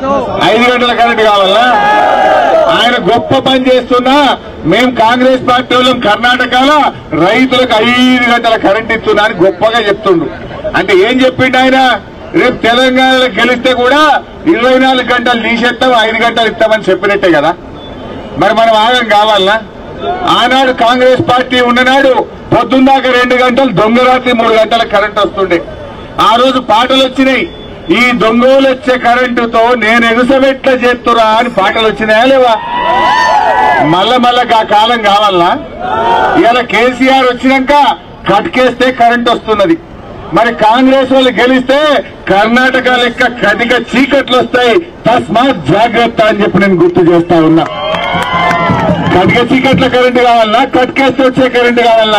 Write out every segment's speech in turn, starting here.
ఐదు గంటల కరెంట్ కావాలా ఆయన గొప్ప పని చేస్తున్నా మేము కాంగ్రెస్ పార్టీ వాళ్ళం కర్ణాటకలో రైతులకు ఐదు గంటల కరెంట్ ఇస్తున్నా అని గొప్పగా చెప్తుండు అంటే ఏం చెప్పిండు ఆయన రేపు తెలంగాణలో గెలిస్తే కూడా ఇరవై నాలుగు గంటలు తీసేస్తాం ఐదు గంటలు ఇస్తామని చెప్పినట్టే కదా మరి మనం ఆగం కావాలనా ఆనాడు కాంగ్రెస్ పార్టీ ఉన్ననాడు పొద్దున్నాక రెండు గంటలు దొంగ రాత్రి మూడు గంటల కరెంట్ వస్తుండే ఆ రోజు పాటలు వచ్చినాయి ఈ దొంగలు వచ్చే కరెంటుతో నేను ఎగుసబెట్ల చేస్తురా అని పాటలు వచ్చినాయా లేవా మళ్ళా మళ్ళా ఆ కాలం కావాలనా ఇలా కేసీఆర్ వచ్చినాక కట్కేస్తే కరెంట్ వస్తున్నది మరి కాంగ్రెస్ వాళ్ళు గెలిస్తే కర్ణాటక లెక్క కటిక చీకట్లు వస్తాయి తస్మాత్ జాగ్రత్త అని చెప్పి నేను గుర్తు చేస్తా ఉన్నా కటిక చీకట్ల కరెంట్ కావాలన్నా కట్కేస్తే వచ్చే కరెంట్ కావాలన్నా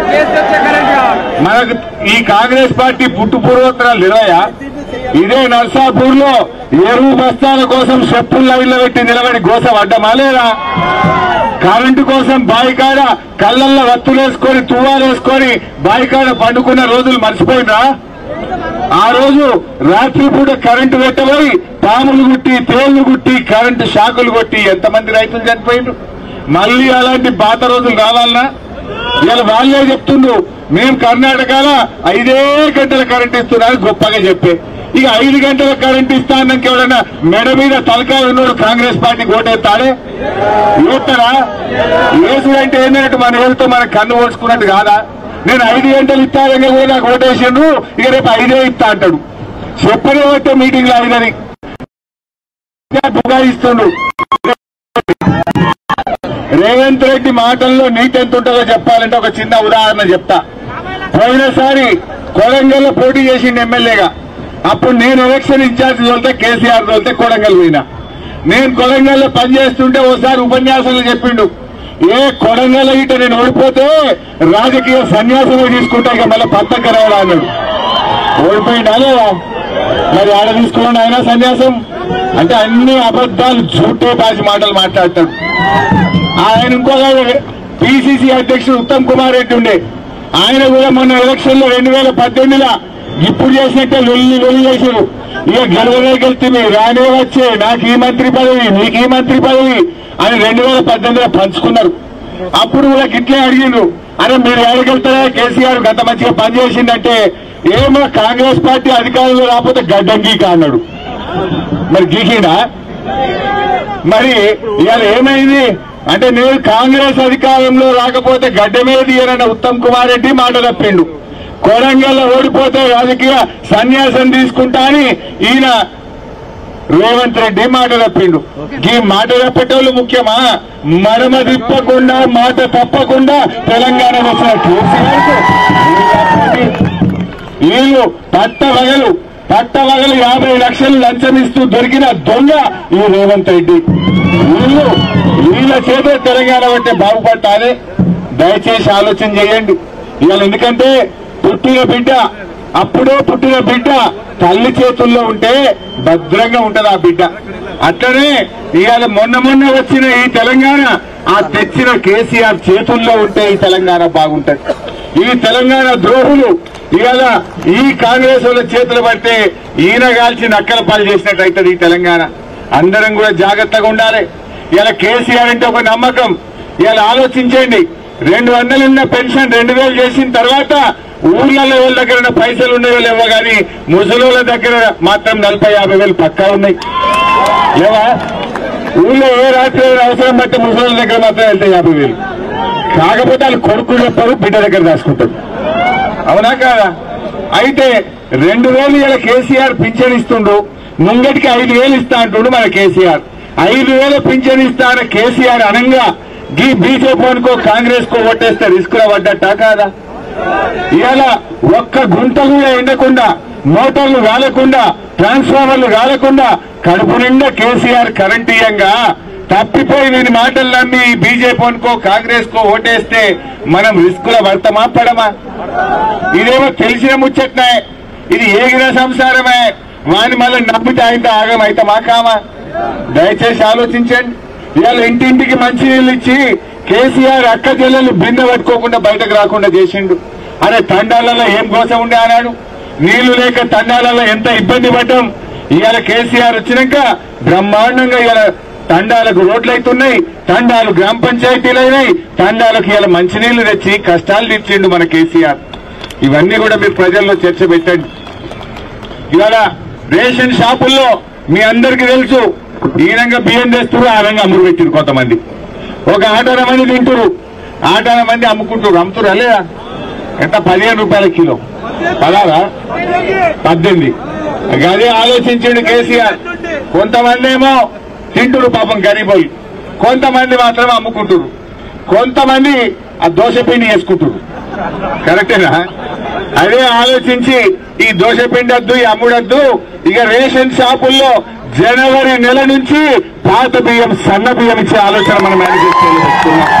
మనకు ఈ కాంగ్రెస్ పార్టీ పుట్టు పూర్వోత్తరాలు నిలవయా ఇదే నర్సాపూర్ లో ఎరువు బస్తాల కోసం చెప్పులు లైన్లో పెట్టి నిలబడి గోస పడ్డమా లేదా కరెంటు కోసం బాయికాడ కళ్ళల్లో వత్తులేసుకొని తువ్వాలేసుకొని బాయికాడ పండుకున్న రోజులు మర్చిపోయినా ఆ రోజు రాత్రిపూట కరెంటు పెట్టబోయి పాములు గుట్టి తేళ్లు గుట్టి కరెంటు షాకులు కొట్టి ఎంతమంది రైతులు చనిపోయిండ్రు మళ్ళీ అలాంటి పాత రోజులు రావాలనా ఇలా వాళ్ళే చెప్తుండ్రు మేము కర్ణాటకలో ఐదే గంటల కరెంట్ ఇస్తున్నారు గొప్పగా చెప్పే ఇక ఐదు గంటల కరెంట్ ఇస్తా అన్నాక ఎవడన్నా మెడ మీద తలకాయ ఉన్నాడు కాంగ్రెస్ పార్టీ ఓటేస్తాడే ఏస్తారా ఏసుడంటే ఏంటంటే మన ఏళ్ళతో మన కన్ను ఓడ్చుకున్నట్టు కాదా నేను ఐదు గంటలు ఇస్తానంగా కూడా నాకు ఓటేసిండు ఇక రేపు ఐదే ఇస్తా అంటాడు చెప్పనే వచ్చే మీటింగ్ లో ఐదని బుగాయిస్తుండు రేవంత్ రెడ్డి మాటల్లో నీతి ఎంత ఉంటుందో చెప్పాలంటే ఒక చిన్న ఉదాహరణ చెప్తా పోయినసారి కొడంగల్ లో పోటీ చేసిండు ఎమ్మెల్యేగా అప్పుడు నేను ఎలక్షన్ ఇన్ఛార్జ్ తోలితే కేసీఆర్ తోలితే కొడంగల్ పోయినా నేను కొడంగల్లో పనిచేస్తుంటే ఓసారి ఉపన్యాసంలో చెప్పిండు ఏ కొడంగల్ ఇట నేను ఓడిపోతే రాజకీయ సన్యాసమే తీసుకుంటా ఇక మళ్ళీ పత్తక రావాలా అన్నాడు ఓడిపోయిందా లేదా మరి ఆడ తీసుకున్నాడు ఆయన సన్యాసం అంటే అన్ని అబద్దాలు జూటే బాజీ మాటలు మాట్లాడతాడు ఆయన ఇంకొక పిసిసి అధ్యక్షుడు ఉత్తమ్ కుమార్ రెడ్డి ఉండే ఆయన కూడా మొన్న ఎలక్షన్ లో రెండు వేల పద్దెనిమిదిలో ఇప్పుడు చేసినట్టే లొల్లి లొల్లి చేశారు ఇక గెలవగలిగితే రానే వచ్చే నాకు ఈ మంత్రి పదవి నీకు ఈ మంత్రి పదవి అని రెండు వేల పద్దెనిమిదిలో పంచుకున్నారు అప్పుడు కూడా గిట్లే అడిగిండ్రు అరే మీరు ఏడగలుగుతారా కేసీఆర్ గత మంచిగా పనిచేసిందంటే ఏమో కాంగ్రెస్ పార్టీ అధికారంలో రాకపోతే గడ్డం గీక అన్నాడు మరి గీకిండా మరి ఇవాళ ఏమైంది అంటే నేను కాంగ్రెస్ అధికారంలో రాకపోతే గడ్డమేది అన్న ఉత్తమ్ కుమార్ రెడ్డి మాట తప్పిండు కొడంగల్లో ఓడిపోతే రాజకీయ సన్యాసం తీసుకుంటా అని ఈయన రేవంత్ రెడ్డి మాట తప్పిండు ఈ మాట తప్పేటోళ్ళు ముఖ్యమా మడమ తిప్పకుండా మాట తప్పకుండా తెలంగాణ వచ్చిన కేసీఆర్ వీళ్ళు పట్టవగలు పట్టవగలు యాభై లక్షలు లంచం ఇస్తూ దొరికిన దొంగ ఈ రేవంత్ రెడ్డి వీళ్ళు వీళ్ళ చేత తెలంగాణ అంటే బాగుపట్టాలి దయచేసి ఆలోచన చేయండి ఇవాళ ఎందుకంటే పుట్టిన బిడ్డ అప్పుడే పుట్టిన బిడ్డ తల్లి చేతుల్లో ఉంటే భద్రంగా ఉంటది ఆ బిడ్డ అట్లనే ఇవాళ మొన్న మొన్న వచ్చిన ఈ తెలంగాణ ఆ తెచ్చిన కేసీఆర్ చేతుల్లో ఉంటే ఈ తెలంగాణ బాగుంటది ఈ తెలంగాణ ద్రోహులు ఇవాళ ఈ కాంగ్రెస్ వాళ్ళ చేతులు పడితే ఈయన కాల్చి నక్కల పాలు చేసినట్టు అవుతుంది ఈ తెలంగాణ అందరం కూడా జాగ్రత్తగా ఉండాలి ఇలా కేసీఆర్ అంటే ఒక నమ్మకం ఇలా ఆలోచించండి రెండు వందలున్న పెన్షన్ రెండు వేలు చేసిన తర్వాత ఊర్లలో వాళ్ళ దగ్గర ఉన్న పైసలు ఉండే వాళ్ళు ఇవ్వ కానీ ముసలోళ్ళ దగ్గర మాత్రం నలభై యాభై వేలు పక్కా ఉన్నాయి లేవా ఊళ్ళో ఏ రాత్రి అయినా అవసరం బట్టి ముసలోళ్ళ దగ్గర మాత్రం వెళ్తాయి యాభై వేలు కాకపోతే వాళ్ళు కొడుకులు చెప్పారు బిడ్డ దగ్గర దాచుకుంటారు అవునా కాదా అయితే రెండు వేలు ఇలా కేసీఆర్ పింఛన్ ఇస్తుండు ముంగటికి ఐదు వేలు ఇస్తా అంటుండు మన కేసీఆర్ ఐదు వేలు పింఛన్ ఇస్తా అన్న కేసీఆర్ అనంగా గీ బీజేపీ అనుకో కాంగ్రెస్ కో ఓటేస్తే రిస్క్ లో పడ్డట్టా కాదా ఇవాళ ఒక్క గుంట కూడా ఎండకుండా మోటార్లు కాలకుండా ట్రాన్స్ఫార్మర్లు కాలకుండా కడుపు నిండా కేసీఆర్ కరెంట్ ఇయ్యంగా తప్పిపోయి నేను మాటలు నమ్మి బీజేపీ అనుకో కాంగ్రెస్ కో ఓటేస్తే మనం రిస్క్ లో పడతామా పడమా ఇదేమో తెలిసిన ముచ్చట్నే ఇది ఏగిన సంసారమే వాని మళ్ళీ నమ్మితే ఆయన ఆగం అవుతామా కామా దయచేసి ఆలోచించండి ఇవాళ ఇంటింటికి మంచినీళ్ళు ఇచ్చి కేసీఆర్ అక్క చెల్లెలు బిందె పట్టుకోకుండా బయటకు రాకుండా చేసిండు అరే తండాలలో ఏం కోసం ఉండే అన్నాడు నీళ్లు లేక తండాలలో ఎంత ఇబ్బంది పడ్డాం ఇవాళ కేసీఆర్ వచ్చినాక బ్రహ్మాండంగా ఇవాళ తండాలకు రోడ్లు అవుతున్నాయి తండాలు గ్రామ పంచాయతీలు అయినాయి తండాలకు ఇవాళ మంచినీళ్లు తెచ్చి కష్టాలు తీర్చిండు మన కేసీఆర్ ఇవన్నీ కూడా మీరు ప్రజల్లో చర్చ పెట్టండి ఇవాళ రేషన్ షాపుల్లో మీ అందరికీ తెలుసు ఈ రంగా బియ్యం తెస్తున్నారు ఆ రంగా అమ్ముడు పెట్టిరు కొంతమంది ఒక ఆటోన మంది తింటురు ఆటోన మంది అమ్ముకుంటారు అమ్ముతురా లేదా ఎంత పదిహేను రూపాయల కిలో పదారా పద్దెనిమిది అదే ఆలోచించండి కేసీఆర్ కొంతమంది ఏమో తింటురు పాపం గరీబోయి కొంతమంది మాత్రం అమ్ముకుంటురు కొంతమంది ఆ దోశ పిండి వేసుకుంటురు కరెక్టేనా అదే ఆలోచించి ఈ దోశ పిండద్దు ఈ అమ్ముడద్దు ఇక రేషన్ షాపుల్లో జనవరి నెల నుంచి పాత బియ్యం సన్న బియ్యం ఇచ్చే ఆలోచన మన మేనిఫెస్టోలో పెట్టుకున్నాం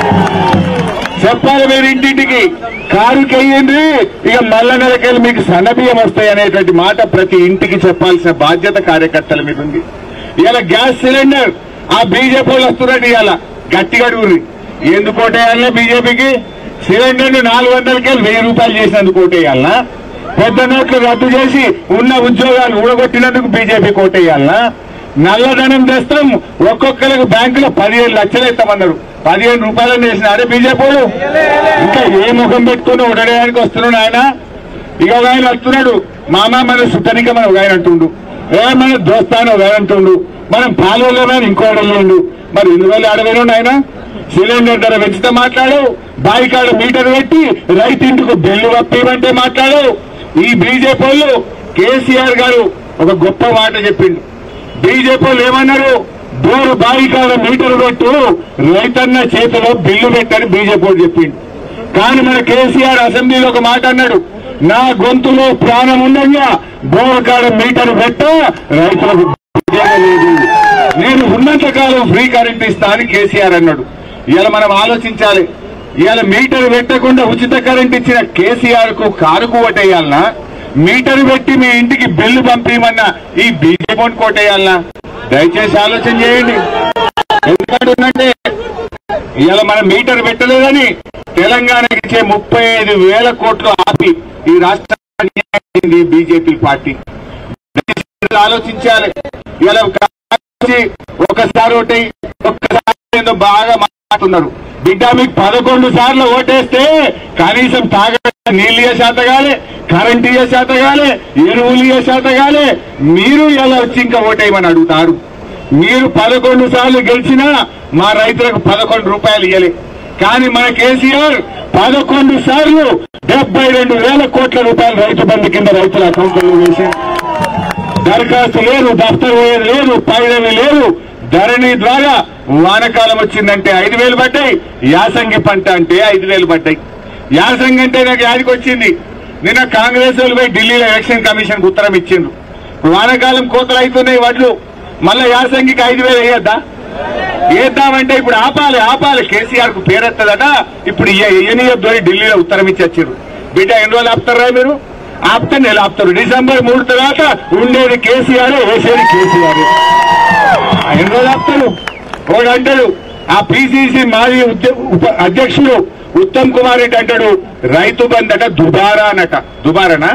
చెప్పాలి మీరు ఇంటింటికి కారుకి అయ్యింది ఇక మల్ల నెలకెళ్ళి మీకు సన్న బియ్యం వస్తాయి అనేటువంటి మాట ప్రతి ఇంటికి చెప్పాల్సిన బాధ్యత కార్యకర్తల మీద ఉంది ఇవాళ గ్యాస్ సిలిండర్ ఆ బీజేపీ వాళ్ళు వస్తున్నట్టు ఇవాళ గట్టిగా అడుగురి ఎందుకు ఓటేయాలన్నా బీజేపీకి సిలిండర్ నాలుగు వందలకి వెయ్యి రూపాయలు చేసినందుకు ఓటేయాలనా పెద్ద నోట్లు రద్దు చేసి ఉన్న ఉద్యోగాలు ఊడగొట్టినందుకు బీజేపీ ఓటేయాలనా నల్లధనం తెస్తాం ఒక్కొక్కరికి బ్యాంకులో పదిహేను లక్షలు ఇస్తామన్నారు పదిహేను రూపాయలు వేసినారే బీజేపీ వాళ్ళు ఇంకా ఏ ముఖం పెట్టుకుని ఉండడానికి వస్తున్నాడు ఆయన ఇక ఒక ఆయన వస్తున్నాడు మామ మన సుతనిక మన ఒక ఆయన అంటుండు ఏ మన దోస్తాను ఒక ఆయన అంటుండు మనం పాలవల్లోనే ఇంకోటి వెళ్ళిండు మరి ఎన్ని వేలు అడవేను ఆయన సిలిండర్ ధర పెంచితే మాట్లాడు బాయికాడ మీటర్ పెట్టి రైతింటికి బిల్లు వప్పేమంటే మాట్లాడు ఈ బీజేపీ వాళ్ళు కేసీఆర్ గారు ఒక గొప్ప మాట చెప్పిండు బీజేపీ వాళ్ళు ఏమన్నారు బోరు బాయికాడ మీటర్ పెట్టు రైతన్న చేతిలో బిల్లు పెట్టని బీజేపీ వాళ్ళు చెప్పిండు కానీ మన కేసీఆర్ అసెంబ్లీలో ఒక మాట అన్నాడు నా గొంతులో ప్రాణం ఉండగా బోరకాడ మీటర్ పెట్ట రైతులకు ఉద్యోగం లేదు నేను ఉన్నంత కాలం ఫ్రీ కరెంట్ ఇస్తా అని కేసీఆర్ అన్నాడు ఇవాళ మనం ఆలోచించాలి ఇవాళ మీటర్ పెట్టకుండా ఉచిత కరెంట్ ఇచ్చిన కేసీఆర్ కు కారుకు ఓటేయాలనా మీటర్ పెట్టి మీ ఇంటికి బిల్లు పంపించమన్నా ఈ బీజేపీ కోటేయాలనా దయచేసి ఆలోచన చేయండి ఎందుకంటే ఇవాళ మనం మీటర్ పెట్టలేదని తెలంగాణకి ఇచ్చే ముప్పై ఐదు వేల కోట్లు ఆపి ఈ రాష్ట్రాన్ని బీజేపీ పార్టీ దయచేసి ఆలోచించాలి ఇలా కాచి ఒకసారి ఒకటి ఒక్కసారి ఏదో బాగా మాట్లాడుతున్నారు బిడ్డ మీకు పదకొండు సార్లు ఓటేస్తే కనీసం తాగ నీళ్ళు ఇయ్యే శాత కాలే కరెంట్ ఇయ్యే శాత కాలే ఎరువులు ఇయ్యే శాత కాలే మీరు ఇలా వచ్చి ఇంకా ఓటేయమని అడుగుతారు మీరు పదకొండు సార్లు గెలిచినా మా రైతులకు పదకొండు రూపాయలు ఇయ్యలే కానీ మన కేసీఆర్ పదకొండు సార్లు డెబ్బై రెండు వేల కోట్ల రూపాయలు రైతు బంధు కింద రైతుల అకౌంట్లో వేశారు దరఖాస్తు లేదు దఫ్తర్ పోయేది లేదు పైరవి లేదు ధరణి ద్వారా వానకాలం వచ్చిందంటే ఐదు వేలు పడ్డాయి యాసంగి పంట అంటే ఐదు వేలు పడ్డాయి యాసంగి అంటే నాకు యాదికి వచ్చింది నిన్న కాంగ్రెస్ వాళ్ళు పోయి ఢిల్లీలో ఎలక్షన్ కమిషన్ ఉత్తరం ఇచ్చిండ్రు ఇప్పుడు వానకాలం కోతలు అవుతున్నాయి వడ్లు మళ్ళా యాసంగికి ఐదు వేలు వేయొద్దా వేద్దామంటే ఇప్పుడు ఆపాలి ఆపాలి కేసీఆర్ కు పేరెత్తదట ఇప్పుడు ఎనియొద్దు అని ఢిల్లీలో ఉత్తరం ఇచ్చి వచ్చారు బిడ్డ ఎన్ని రోజులు ఆపుతారా మీరు ఆపుతా నెల ఆపుతారు డిసెంబర్ మూడు తర్వాత ఉండేది కేసీఆర్ వేసేది కేసీఆర్ ఎన్ని రోజులు ఆపుతారు ఒకడు అంటాడు ఆ పిసిసి మాజీ ఉద్య- ఉప- అధ్యక్షుడు ఉత్తమ్ కుమార్ రెడ్డి అంటాడు రైతు బంద్ అట దుబారా అనట దుబారానా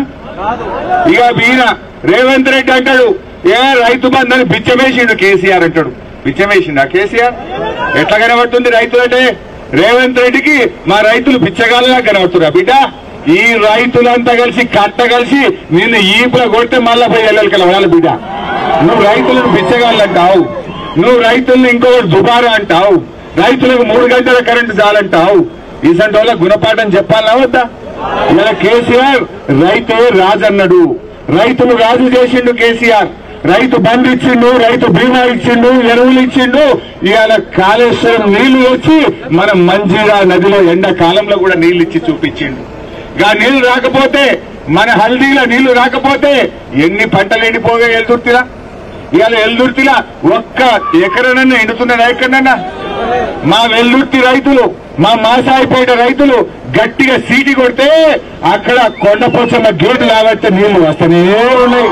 ఇక ఈయన రేవంత్ రెడ్డి అంటాడు ఏ రైతు బంధు అని బిచ్చమేసిండు కేసీఆర్ అంటాడు బిచ్చమేసిండు ఆ కేసీఆర్ ఎట్లా కనబడుతుంది రైతులంటే రేవంత్ రెడ్డికి మా రైతులు బిచ్చగాళ్ళగా కనబడుతున్నా బిడ్డ ఈ రైతులంతా కలిసి కట్ట కలిసి నిన్ను ఈపుల కొడితే మళ్ళా పోయి వెళ్ళాలి కలవాలి బిడ్డ నువ్వు రైతులను బిచ్చగాళ్ళు అంటావు నువ్వు రైతుల్ని ఇంకొకటి దుబారా అంటావు రైతులకు మూడు గంటల కరెంటు చాలంటావు ఇసంటి వాళ్ళ గుణపాఠం చెప్పాలా వద్దా ఇలా కేసీఆర్ రైతే రాజన్నడు రైతులు రాజు చేసిండు కేసీఆర్ రైతు బంధు ఇచ్చిండు రైతు బీమా ఇచ్చిండు ఎరువులు ఇచ్చిండు ఇవాళ కాళేశ్వరం నీళ్లు వచ్చి మన మంజీరా నదిలో ఎండాకాలంలో కూడా నీళ్లు ఇచ్చి చూపించిండు గా నీళ్లు రాకపోతే మన హల్దీలో నీళ్లు రాకపోతే ఎన్ని పంటలు ఎండిపోగా వెళ్తుర్తిరా ఇవాళ ఎల్దుర్తిలా ఒక్క ఎకరనన్నా ఎండుతున్నదా ఎక్కడనన్నా మా వెల్లుర్తి రైతులు మా మాసాయిపేట రైతులు గట్టిగా సీటి కొడితే అక్కడ కొండపోచమ్మ గేటు లాగట్టే నీళ్లు వస్తూనే ఉన్నాయి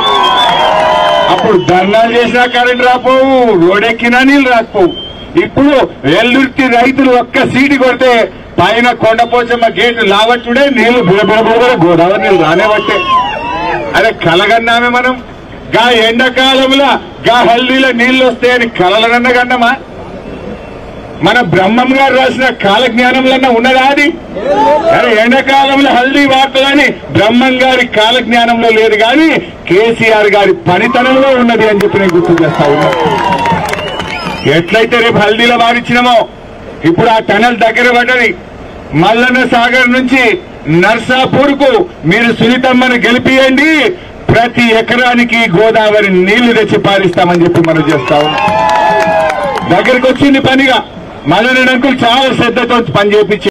అప్పుడు ధర్నాలు చేసినా కరెంట్ రాపోవు రోడెక్కినా నీళ్లు రాకపోవు ఇప్పుడు వెల్లుర్తి రైతులు ఒక్క సీటి కొడితే పైన కొండపోచమ్మ గేటు లావట్టుడే నీళ్లు బిడబిడబిడ గోదావరి నీళ్లు రానేవట్టే అరే కలగన్నామే మనం గా ఎండాకాలంలో గా హల్దీలో నీళ్లు వస్తాయని కలలనన్న గన్నమా మన బ్రహ్మం గారు రాసిన కాలజ్ఞానంలో ఉన్నదా అది అరే ఎండాకాలంలో హల్దీ వార్తలని బ్రహ్మం గారి కాలజ్ఞానంలో లేదు కానీ కేసీఆర్ గారి పనితనంలో ఉన్నది అని చెప్పి నేను గుర్తు చేస్తా ఉన్నా ఎట్లయితే రేపు హల్దీలో వారిచ్చినామో ఇప్పుడు ఆ టనల్ దగ్గర పడ్డది మల్లన్న సాగర్ నుంచి నర్సాపూర్ కు మీరు సునీతమ్మను గెలిపియండి ప్రతి ఎకరానికి గోదావరి నీళ్లు తెచ్చి పారిస్తామని చెప్పి మనం చేస్తా ఉన్నాం దగ్గరికి వచ్చింది పనిగా మల్లన్న అంకుల్ చాలా శ్రద్ధతో పని చేపించి